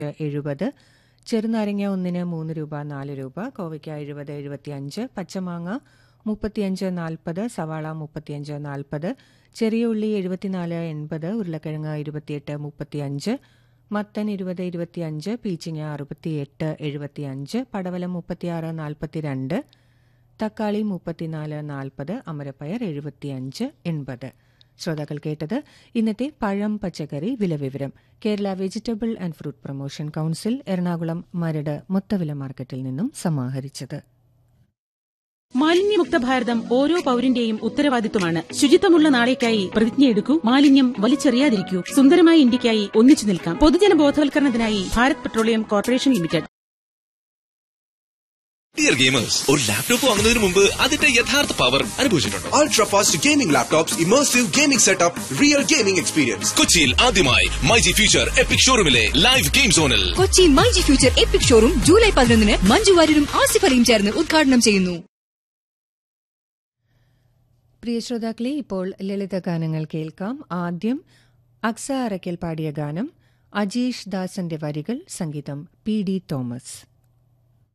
എഴുപത് ചെറുനാരങ്ങ ഒന്നിന് മൂന്ന് രൂപ നാല് രൂപ കോവയ്ക്ക എഴുപത് എഴുപത്തിയഞ്ച് പച്ചമാങ്ങ മുപ്പത്തിയഞ്ച് നാൽപ്പത് സവാള മുപ്പത്തിയഞ്ച് നാൽപ്പത് ചെറിയ ഉള്ളി എഴുപത്തിനാല് എൺപത് ഉരുളക്കിഴങ്ങ് ഇരുപത്തിയെട്ട് മുപ്പത്തിയഞ്ച് മത്തൻ ഇരുപത് ഇരുപത്തിയഞ്ച് പീച്ചിങ്ങ അറുപത്തിയെട്ട് എഴുപത്തിയഞ്ച് പടവലം മുപ്പത്തിയാറ് നാൽപ്പത്തിരണ്ട് തക്കാളി മുപ്പത്തിനാല് നാൽപ്പത് അമരപ്പയർ എഴുപത്തിയഞ്ച് എൺപത് ശ്രോതാക്കൾ കേട്ടത് ഇന്നത്തെ പഴം പച്ചക്കറി വിലവിവരം Kerala vegetable and fruit promotion council Ernakulam Maradu മൊത്തവില മാർക്കറ്റിൽ നിന്നും സമാഹരിച്ചത് മാലിന്യമുക്ത ഭാരതം ഓരോ പൌരന്റെയും ഉത്തരവാദിത്വമാണ് ശുചിത്വമുള്ള നാളേക്കായി പ്രതിജ്ഞയെടുക്കൂ മാലിന്യം വലിച്ചെറിയാതിരിക്കൂ സുന്ദരമായ ഇന്ത്യക്കായി ഒന്നിച്ചു നിൽക്കാം പൊതുജന ബോധവൽക്കരണത്തിനായി Bharat petroleum corporation limited dear gamers ഒരു ലാപ്ടോപ്പ് വാങ്ങുന്നതിന് മുമ്പ് അതിന്റെ യഥാർത്ഥ പവർ അനുഭവിച്ചിട്ടുണ്ടോ Ultra fast gaming laptops, immersive gaming setup, real gaming experience. കൊച്ചിയിൽ ആദ്യമായി മൈജി ഫ്യൂച്ചർ എപ്പിക് ഷോറൂമിലെ ലൈവ് ഗെയിം സോണിൽ Kochi myG future epic showroom July പതിനൊന്നിന് മഞ്ജു വാര്യരും ആസിഫ് അലിയും ചേർന്ന് ഉദ്ഘാടനം ചെയ്യുന്നു പ്രിയ ശ്രോതാക്കളെ ഇപ്പോൾ ലളിത ഗാനങ്ങൾ കേൾക്കാം ആദ്യം അക്സ അറയ്ക്കൽ പാടിയ ഗാനം അജീഷ് ദാസന്റെ വരികൾ സംഗീതം പി ഡി തോമസ്